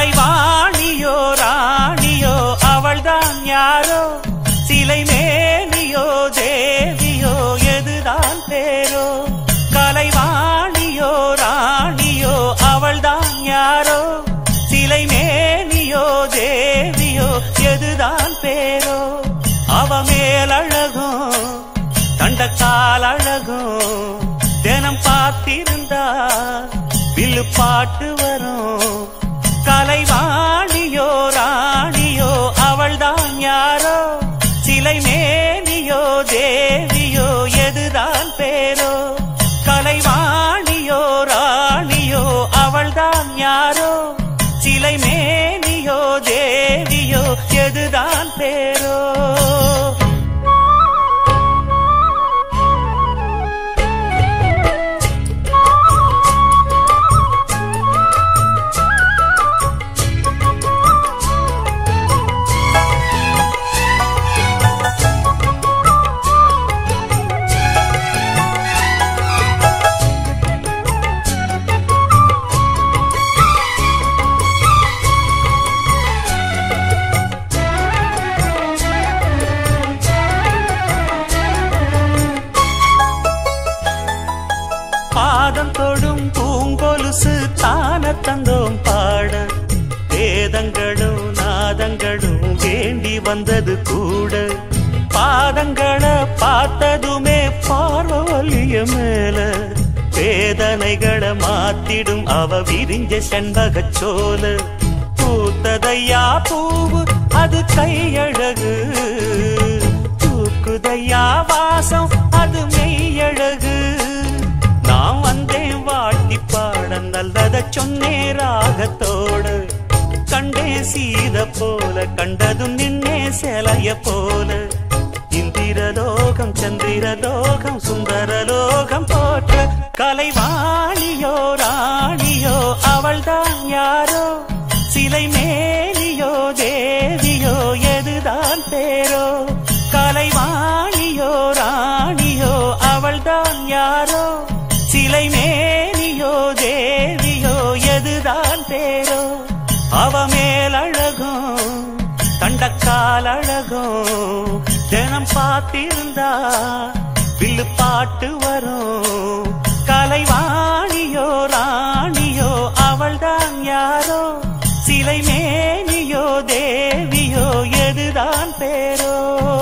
கலைவாணியோ ராணியோ அவள்தான் யாரோ சிலை மேனியோ தேவியோ எதுதான் பேரோ கலைவாணியோ ராணியோ அவள்தான் யாரோ சிலை மேனியோ தேவியோ எதுதான் பேரோ அவ மேலழகும் தண்டக்கால் அழகும் தினம் பார்த்திருந்தா வில்லு பாட்டு வரும் கலைவாணியோ ராணியோ அவள்தான் யாரோ சிலை மேனியோ தேவியோ எதுதான் பேரோ கலைவாணியோ ராணியோ அவள்தான் யாரோ சிலை மேனியோ தேவியோ எதுதான் பேரோ பாதம் தொடும் பூங்கொலுசு தான தந்தோம் பாட வேதங்களும் நாதங்களும் வேண்டி வந்தது கூட பாதங்களை பார்த்ததுமே பார்வலிய மேல வேதனைகளை மாத்திடும் அவ விரிஞ்ச செண்பகச் சோல பூத்ததையா பூவு அது கையழகு தூக்குதையா வாசம் அது மெய்யழகு நான் வந்தேன் வாழ்த்தி பாட நல்லத சொன்னே ராகத்தோடு கண்டே சீத போல கண்டதும் நின்னே சிலைய போல இந்திரலோகம் சந்திரலோகம் சுந்தரலோகம் போற்ற கலைவாணியோ ராணியோ அவள்தான் யாரோ சிலை மேலியோ தேவியோ எதுதான் பேரோ கலைவாணியோ ராணியோ அவள்தான் யாரோ சிலை மேனியோ தேவியோ எதுதான் பேரோ அவ மேலழகும் தண்டக்கால் அழகும் தினம் பார்த்திருந்தா வில்லு பாட்டு வரும் கலைவாணியோ ராணியோ அவள்தான் யாரோ சிலை மேனியோ தேவியோ எதுதான் பேரோ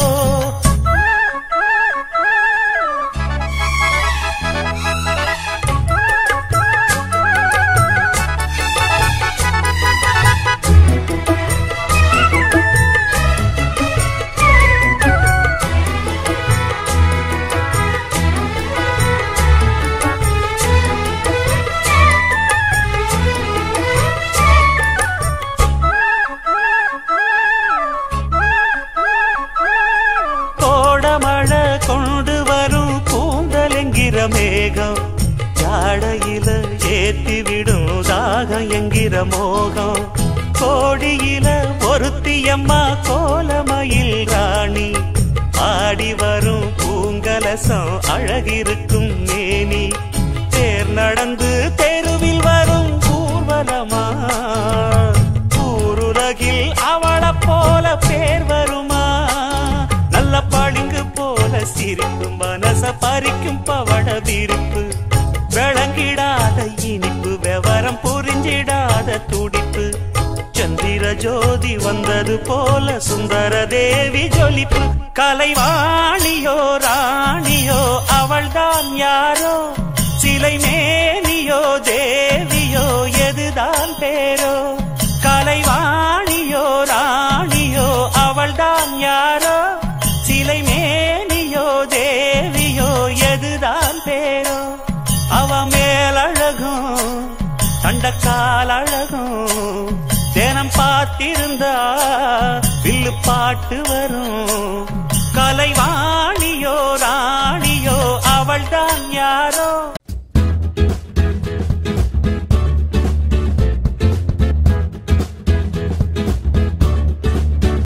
கோடமழை கொண்டு வரும் பூந்தலெங்கிற மேகம் ஜாடையில ஏத்தி விடும் தாகம் என்கிற மோகம் கோடியில ஒருத்தியம்மா கோலமயில் ராணி ஆடி வரும் பூங்கலசம் அழகிருக்கும் மேனி தேர் நடந்து தெருவில் வரும் ஊர்வலமா ஊருலகில் அவளை போல பேர் வருமா நல்ல பளிங்கு போல சிரிக்கும் மனச பறிக்கும் பவள விரிப்பு விளங்கிடாத இனிப்பு விவரம் புரிஞ்சிடாத துடிப்பு சந்திர ஜோதி வந்தது போல சுந்தர தேவி ஜொலிப்பு கலைவாணியோ ராணியோ அவள்தான் யாரோ சிலை மேனியோ தேவியோ எதுதான் பேரோ கலைவாணியோ ராணியோ அவள்தான் யாரோ சிலை மேனியோ தேவியோ எதுதான் பேரோ அவ மேலழகும் தண்டக்கால் அழகும் தினம் பார்த்திருந்தா வில்லு பாட்டு வரும் கலைவா